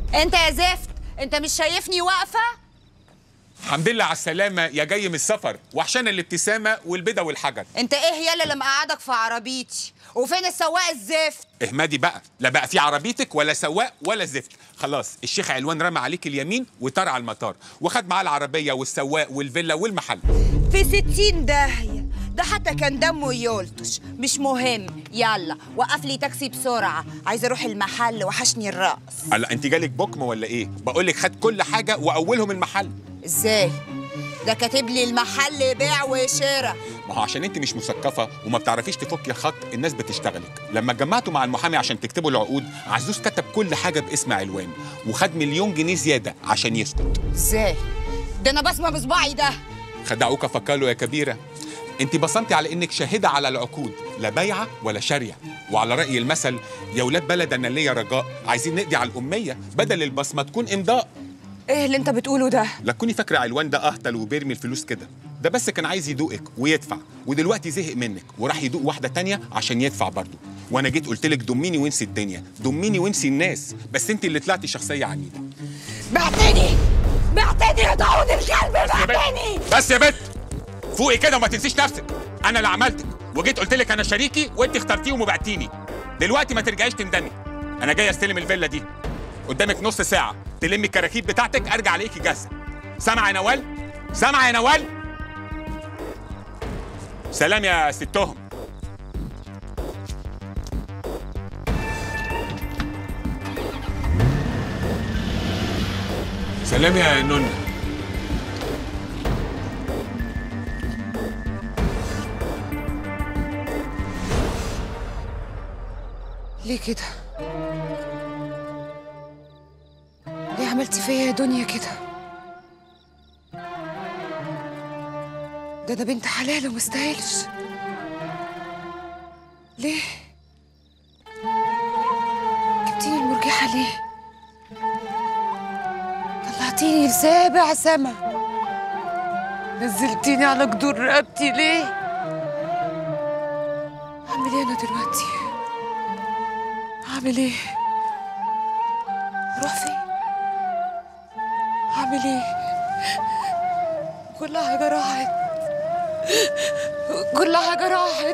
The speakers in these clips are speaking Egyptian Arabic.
انت يا زفت انت مش شايفني واقفه الحمد لله على السلامة يا جاي من السفر وحشان الابتسامة والبيضة والحجر انت ايه يالا اللي مقعدك في عربيتي وفين السواق الزفت اهمدي بقى لا بقى في عربيتك ولا سواق ولا زفت خلاص الشيخ علوان رمى عليك اليمين وطار على المطار وخد معاه العربية والسواق والفيلا والمحل في ستين داهية ده حتى كان دمه يولطش مش مهم يلا وقف لي تاكسي بسرعة عايزة اروح المحل وحشني الرقص هلا انت جالك بكم ولا ايه بقول لك خد كل حاجة واولهم المحل ازاي ده كاتب لي المحل بيع وشراء ما هو عشان انت مش مثقفة وما بتعرفيش تفكي الخط الناس بتشتغلك لما اتجمعتوا مع المحامي عشان تكتبوا العقود عزوز كتب كل حاجة باسم علوان وخد مليون جنيه زيادة عشان يسكت ازاي ده انا بسمع بصباعي ده خدعوك فكالو يا كبيرة انت بصمتي على انك شاهدة على العقود لا بايعة ولا شارية وعلى رأي المثل يا ولاد بلد انا ليا رجاء عايزين نقضي على الأمية بدل البصمة تكون إمضاء ايه اللي انت بتقوله ده لا تكوني فاكرة علوان ده أهطل وبيرمي الفلوس كده ده بس كان عايز يدوقك ويدفع ودلوقتي زهق منك وراح يدوق واحدة تانية عشان يدفع برضه وانا جيت قلت لك دميني وانسي الدنيا دميني وانسي الناس بس انت اللي طلعتي شخصية عنيدة بعتني بعتني يا داود الكلب بعتني بس يا بت فوقي كده وما تنسيش نفسك انا اللي عملتك وجيت قلت لك انا شريكي وانت اخترتيهم وبعتيني دلوقتي ما ترجعيش تندمي انا جاي استلم الفيلا دي قدامك نص ساعه تلمي الكراكيب بتاعتك ارجع الاقيكي جاهزه سامعه يا نوال سامعه يا نوال سلام يا ستهم سلام يا نونة ليه كده ليه عملتي فيا يا دنيا كده ده انا بنت حلال ومستاهلش ليه جبتيني المرجحة ليه طلعتيني لسابع سما نزلتيني على جدور رقبتي ليه اعمل ايه انا دلوقتي اعمل ايه اروح فين اعمل ايه كل حاجه راحت كل حاجه راحت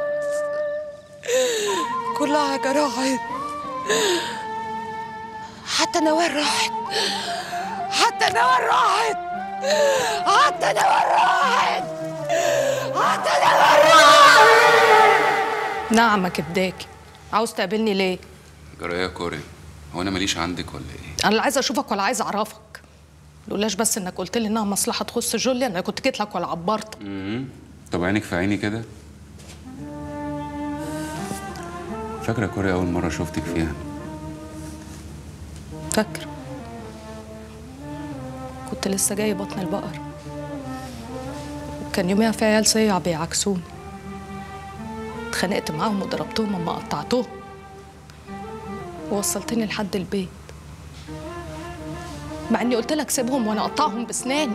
كل حاجه راحت حتى نوال راحت حتى نوال راحت حتى نوال راحت حتى نوال راحت نعم كبداكي عاوز تقابلني ليه؟ جرى يا كوري هو انا ماليش عندك ولا ايه انا لا عايزه اشوفك ولا عايزه اعرفك لولاش بس انك قلت لي انها مصلحه تخص جوليا انا كنت جيت لك ولا عبرتك طب عينك في عيني كده فاكره كوري اول مره شفتك فيها فاكر كنت لسه جاي بطن البقر وكان يوميها في عيال صيع بيعكسوني اتخانقت معاهم وضربتهم اما قطعتهم ووصلتني لحد البيت مع اني قلت لك سيبهم وانا اقطعهم بسناني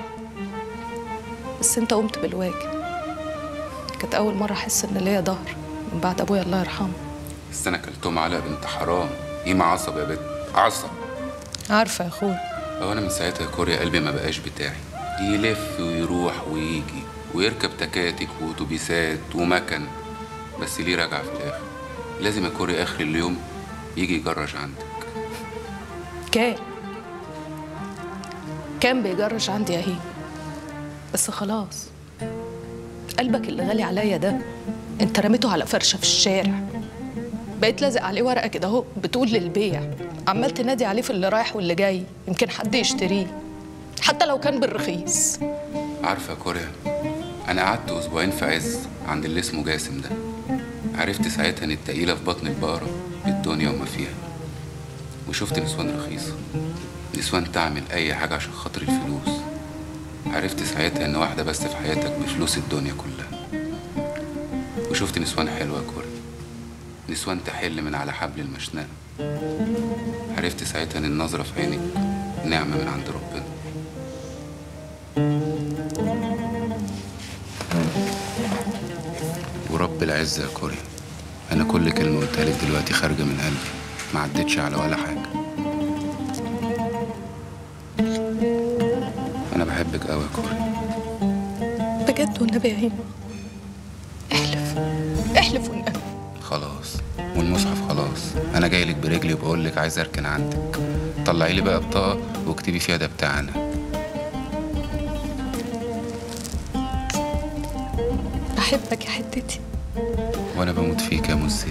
بس انت قمت بالواجب كانت اول مره احس ان ليا ظهر من بعد ابويا الله يرحمه بس انا كلتهم علقه بنت حرام قيمه عصب يا بت عصب عارفه يا اخويا هو انا من ساعتها يا كوريا قلبي ما بقاش بتاعي يلف ويروح ويجي ويركب تكاتك واتوبيسات ومكن بس ليه راجع في الاخر لازم يا كوريا اخر اليوم يجي يجرج عندك كان كان بيجرش عندي يا هيم بس خلاص قلبك اللي غالي عليا ده انت رميته على فرشه في الشارع بقيت لازق عليه ورقه كده اهو بتقول للبيع عمال تنادي عليه في اللي رايح واللي جاي يمكن حد يشتريه حتى لو كان بالرخيص عارفه يا كوريا انا قعدت اسبوعين في عز عند اللي اسمه جاسم ده عرفت ساعتها ان التقيله في بطن البقره بالدنيا وما فيها وشفت نسوان رخيصه نسوان تعمل اي حاجه عشان خاطر الفلوس عرفت ساعتها ان واحده بس في حياتك بفلوس الدنيا كلها وشفت نسوان حلوه يا كوريا نسوان تحل من على حبل المشنقه عرفت ساعتها ان النظره في عينك نعمه من عند ربنا ورب العزة يا كوريا أنا كل كلمة قلتها لك دلوقتي خارجة من قلبي ما عدتش على ولا حاجة بحبك قوي يا كوريا بجد والنبي يا هيما احلف احلف والنبي خلاص والمصحف خلاص انا جاي لك برجلي وبقول لك عايز اركن عندك طلعي لي بقى بطاقه واكتبي فيها ده بتاعنا بحبك يا حتتي وانا بموت فيك يا مزتي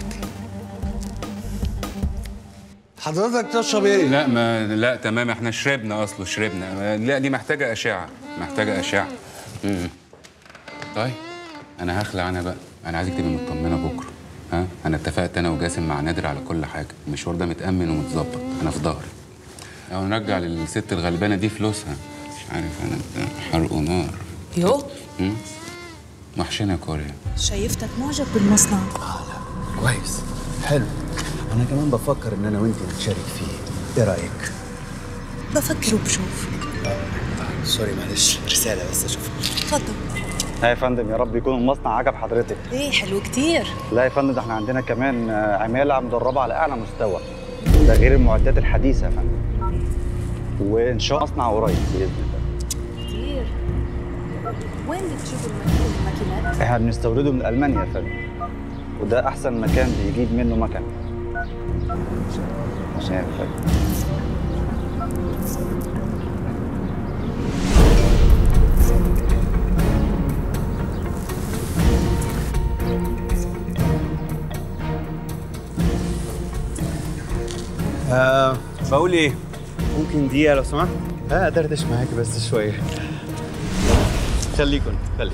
حضرتك تشرب ايه؟ لا ما لا تمام احنا شربنا اصله شربنا لا دي محتاجه اشعه محتاجه اشعه امم طيب انا هخلع انا بقى انا عايزك تبقي مطمنه بكره ها انا اتفقت انا وجاسم مع نادر على كل حاجه المشوار ده متامن ومتظبط انا في ظهري او نرجع للست الغلبانه دي فلوسها مش عارف انا ده حرق نار يو امم وحشنا يا كوريا شايفتك معجب بالمصنع كويس حلو انا كمان بفكر ان انا وانت نتشارك فيه ايه رايك؟ بفكر وبشوف سوري معلش رساله بس اشوفها تفضل لا يا فندم يا رب يكون المصنع عجب حضرتك ايه حلو كتير لا يا فندم ده احنا عندنا كمان آه، عماله مدربه على اعلى مستوى ده غير المعدات الحديثه يا فندم وان شاء الله مصنع قريب باذن الله كتير وين بتجيبوا الماكينات؟ احنا بنستورده من المانيا يا فندم وده احسن مكان بيجيب منه مكن عشان يا فندم آه بقول ايه؟ ممكن دقيقه لو سمحت؟ اه دردش معاك بس شويه خليكن خلي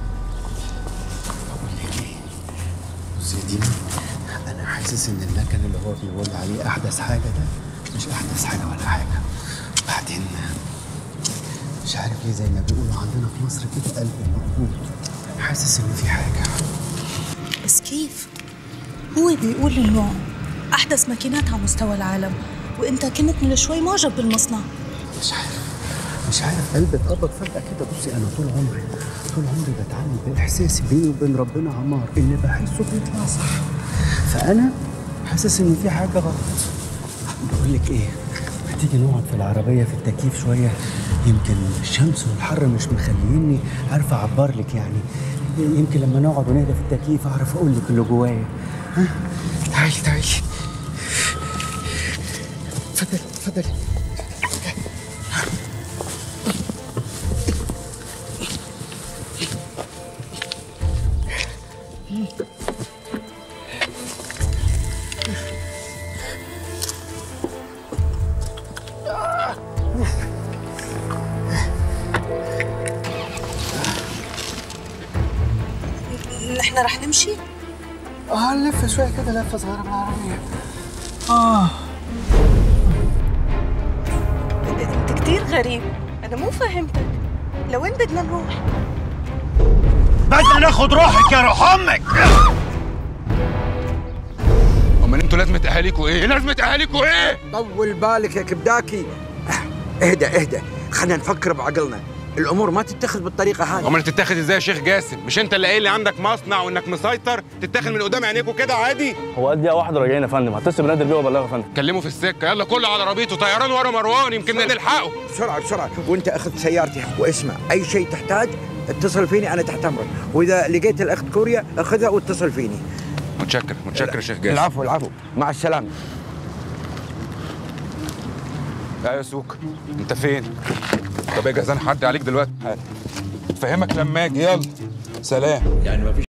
بص يا دينا انا حاسس ان المكن اللي هو بيقول عليه احدث حاجه ده مش احدث حاجه ولا حاجه بعدين مش عارف ليه زي ما بيقولوا عندنا في مصر كده قلب موجود حاسس ان في حاجه بس كيف؟ هو بيقول انه احدث ماكينات على مستوى العالم وانت كنت من شوي معجب بالمصنع مش عارف مش عارف قلبي اتقبض فجأة كده بصي أنا طول عمري طول عمري بتعامل بإحساسي بيني وبين ربنا عمار اللي بحسه بيطلع صح فأنا حاسس إن في حاجة غلط بقول لك إيه ما تيجي نقعد في العربية في التكييف شوية يمكن الشمس والحر مش مخليني عارف أعبر لك يعني يمكن لما نقعد ونهدى في التكييف أعرف أقول لك اللي جوايا ها تعالي تعالي اتفضلي اتفضلي نحن رح نمشي؟ اه نلف شوية كده لفة صغيرة بالعربية انت كتير غريب انا مو فهمتك لوين بدنا نروح؟ بدنا ناخد روحك يا روح امك امال انتوا لازمه اهاليكوا ايه لازمه اهاليكوا ايه طول بالك يا كبداكي اهدى اهدى خلينا نفكر بعقلنا الامور ما تتخذ بالطريقه هذه امال تتاخد ازاي يا شيخ جاسم مش انت اللي قايل لي عندك مصنع وانك مسيطر تتاخد من قدام عينيكوا كده عادي هو قد ايه واحده راجعين يا فندم هتصل بنادر بيه وابلغه يا فندم كلمه في السكه يلا كله على عربيته طيران ورا مروان يمكن نلحقه بسرعه بسرعه وانت اخذ سيارتي واسمع اي شيء تحتاج اتصل فيني انا تحت امرك واذا لقيت الاخت كوريا اخذها واتصل فيني متشكر متشكر يا شيخ جاسم العفو العفو مع السلامه لا يا سوق انت فين طب اجهز انا حد عليك دلوقتي فهمك لما اجي يلا سلام